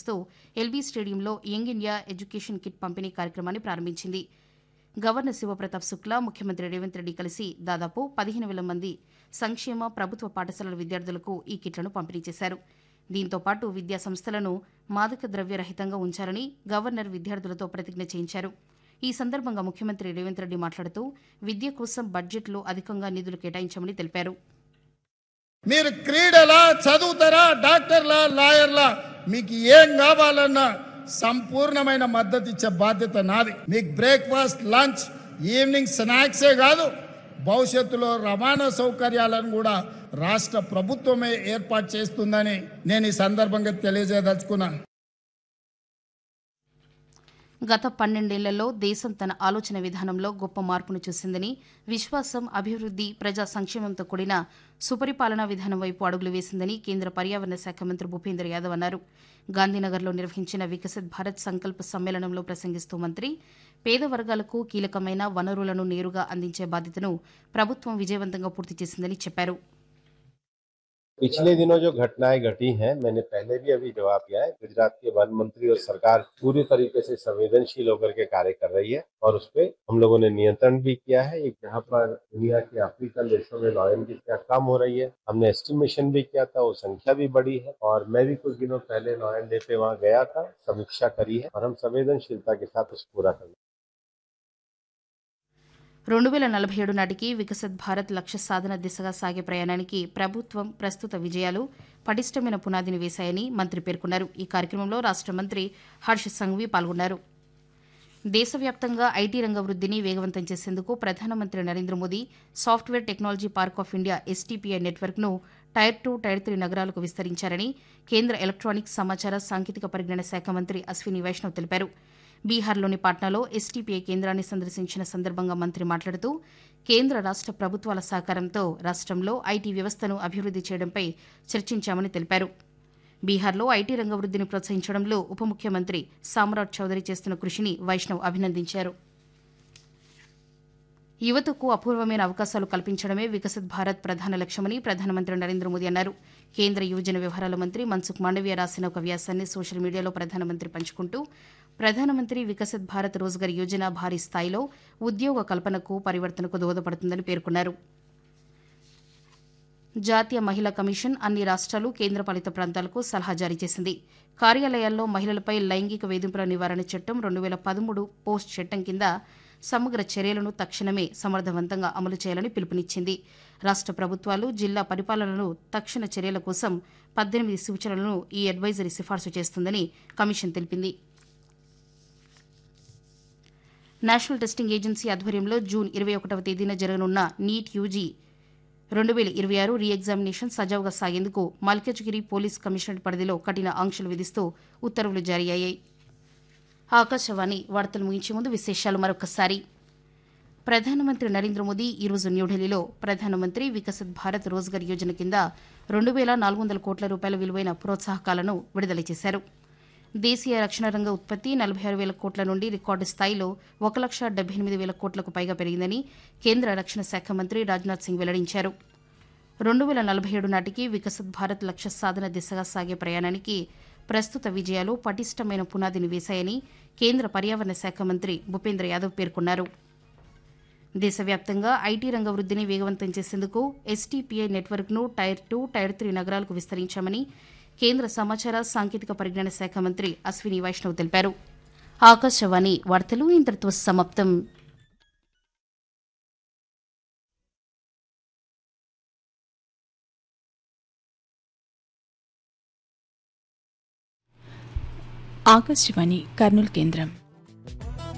చేస్తూ ఎల్బీ స్టేడియంలో young India education kit పంపిణీ కార్యక్రమాన్ని ప్రారంభించింది గవర్నర్ శివప్రతాప్ శుక్లా ముఖ్యమంత్రి రేవంత్ రెడ్డి కలిసి దాదాపు పదిహేను వేల మంది సంక్షేమ ప్రభుత్వ పాఠశాలల విద్యార్థులకు ఈ కిట్లను పంపిణీ చేశారు దీంతో పాటు విద్యా సంస్థలను మాదక ద్రవ్య రహితంగా ఉంచాలని గవర్నర్ విద్యార్థులతో ప్రతిజ్ఞ చేయించారు ఈ సందర్భంగా ముఖ్యమంత్రి రేవంత్ రెడ్డి మాట్లాడుతూ విద్య కోసం బడ్జెట్లో అధికంగా నిధులు కేటాయించామని తెలిపారు మీరు క్రీడలా చదువుతారా డాక్టర్లా లాయర్లా మీకు ఏం కావాలన్నా సంపూర్ణమైన మద్దతు ఇచ్చే బాధ్యత నాది మీకు బ్రేక్ఫాస్ట్ లంచ్ ఈవినింగ్ స్నాక్సే కాదు భవిష్యత్తులో రవాణా సౌకర్యాలను కూడా రాష్ట్ర ప్రభుత్వమే ఏర్పాటు చేస్తుందని నేను ఈ సందర్భంగా తెలియజేయదలుచుకున్నా గత పన్నెండేళ్లలో దేశం తన ఆలోచన విధానంలో గొప్ప మార్పును చూసిందని విశ్వాసం అభివృద్ది ప్రజా సంక్షేమంతో కూడిన సుపరిపాలనా విధానం వైపు అడుగులు వేసిందని కేంద్ర పర్యావరణ శాఖ మంత్రి భూపేంద్ర యాదవ్ అన్నారు గాంధీనగర్లో నిర్వహించిన వికసిత్ భారత్ సంకల్ప సమ్మేళనంలో ప్రసంగిస్తూ మంత్రి పేద వర్గాలకు కీలకమైన వనరులను నేరుగా అందించే బాధ్యతను ప్రభుత్వం విజయవంతంగా పూర్తి చేసిందని చెప్పారు पिछले दिनों जो घटनाएं घटी हैं मैंने पहले भी अभी जवाब दिया है गुजरात के वन मंत्री और सरकार पूरी तरीके से संवेदनशील होकर के कार्य कर रही है और उस पर हम लोगों ने नियंत्रण भी किया है एक जहाँ पर दुनिया के अफ्रीकन देशों में लॉयन की संख्या कम हो रही है हमने एस्टिमेशन भी किया था वो संख्या भी बढ़ी है और मैं भी कुछ दिनों पहले लॉयन डे पे वहाँ गया था समीक्षा करी है और हम संवेदनशीलता के साथ उस पूरा कर రెండు వేల నలభై ఏడు నాటికి వికసిత్ భారత్ లక్ష్య సాధన దిశగా సాగే ప్రయాణానికి ప్రభుత్వం ప్రస్తుత విజయాలు పటిష్టమైన పునాదిని వేశాయని మంత్రి పేర్కొన్నారు ఈ కార్యక్రమంలో రాష్ట మంత్రి హర్ష సంఘవి పాల్గొన్నారు దేశవ్యాప్తంగా ఐటీ రంగ వృద్ధిని వేగవంతం చేసేందుకు ప్రధానమంత్రి Narendra Modi software technology park of India STPI నెట్వర్క్ను టైర్ టూ టైర్ త్రీ నగరాలకు విస్తరించారని కేంద్ర ఎలక్ట్రానిక్స్ సమాచార సాంకేతిక పరిజ్ఞాన శాఖ మంత్రి అశ్విని వైష్ణవ్ తెలిపారు బీహార్లోని పాట్నాలో ఎస్టీపీఐ కేంద్రాన్ని సందర్శించిన సందర్భంగా మంత్రి మాట్లాడుతూ కేంద్ర రాష్ట ప్రభుత్వాల సహకారంతో రాష్టంలో ఐటీ వ్యవస్థను అభివృద్ది చేయడంపై చర్చించామని తెలిపారు బీహార్లో ఐటీ రంగ వృద్ధిని ప్రోత్సహించడంలో ఉప ముఖ్యమంత్రి సామ్రాట్ చౌదరి చేస్తున్న కృషిని వైష్ణవ్ అభినందించారు యువతకు అపూర్వమైన అవకాశాలు కల్పించడమే వికసిత్ భారత్ ప్రధాన లక్ష్యమని ప్రధానమంత్రి నరేంద్ర మోదీ అన్నారు కేంద్ర యువజన వ్యవహారాల మంత్రి మన్సుఖ్ మాండవీయ రాసిన ఒక వ్యాసాన్ని సోషల్ మీడియాలో ప్రధానమంత్రి పంచుకుంటూ ప్రధానమంత్రి వికసిత్ భారత్ రోజ్గర్ యోజన భారీ స్థాయిలో ఉద్యోగ కల్పనకు పరివర్తనకు దోహదపడుతుందని పేర్కొన్నారు జాతీయ మహిళా కమిషన్ అన్ని రాష్ట్రాలు కేంద్రపాలిత ప్రాంతాలకు సలహా జారీ చేసింది కార్యాలయాల్లో మహిళలపై లైంగిక వేధింపుల నివారణ చట్టం రెండు వేల పదమూడు పోస్ట్ చట్టం కింద సమగ్ర చర్యలను తక్షణమే సమర్థవంతంగా అమలు చేయాలని పిలుపునిచ్చింది రాష్ట ప్రభుత్వాలు జిల్లా పరిపాలనలు తక్షణ చర్యల కోసం పద్దెనిమిది సూచనలను ఈ అడ్వైజరీ సిఫార్సు చేస్తుందని కమిషన్ తెలిపింది నేషనల్ టెస్టింగ్ ఏజెన్సీ ఆధ్వర్యంలో జూన్ ఇరవై ఒకటవ తేదీన జరగనున్న నీట్ యూజీ రెండు వేల ఇరవై ఆరు రీ ఎగ్జామినేషన్ సజావుగా సాగేందుకు మల్కజ్గిరి పోలీస్ కమిషనరేట్ పరిధిలో కఠిన ఆంక్షలు విధిస్తూ ఉత్తర్వులు జారీ అయ్యాయి ఆకాశవాణి వార్తలు ముగించే ముందు విశేషాలు మరొకసారి ప్రధానమంత్రి నరేంద్ర మోదీ ఈరోజు న్యూఢిల్లీలో ప్రధానమంత్రి వికసిత్ భారత్ రోజ్గర్ యోజన కింద రెండు వేల నాలుగు వందల కోట్ల రూపాయల విలువైన ప్రోత్సాహకాలను విడుదల చేశారు దేశీయ రక్షణ రంగ ఉత్పత్తి నలభై ఆరు వేల కోట్ల నుండి రికార్డు స్థాయిలో ఒక లక్ష డెబ్బై ఎనిమిది వేల కోట్లకు పైగా పెరిగిందని కేంద్ర రక్షణ శాఖ మంత్రి రాజ్నాథ్ సింగ్ వెల్లడించారు రెండు వేల నలభై ఏడు నాటికి వికసిత్ భారత్ లక్ష్య సాధన దిశగా సాగే ప్రయాణానికి ప్రస్తుత విజయాలు పటిష్టమైన పునాదిని వేశాయని కేంద్ర పర్యావరణ శాఖ మంత్రి భూపేంద్ర యాదవ్ పేర్కొన్నారు దేశవ్యాప్తంగా ఐటీ రంగ వృద్ధిని వేగవంతం చేసేందుకు ఎస్టీపీఐ నెట్వర్క్ను టైర్ టూ టైర్ త్రీ నగరాలకు విస్తరించామని కేంద్ర సమాచార సాంకేతిక పరిజ్ఞాన శాఖ మంత్రి అశ్విని వైష్ణవ్ తెలిపారు ఆకాశవాణి వార్తలు ఇంతటితో సమాప్తం ఆకాశవాణి కర్నూలు కేంద్రం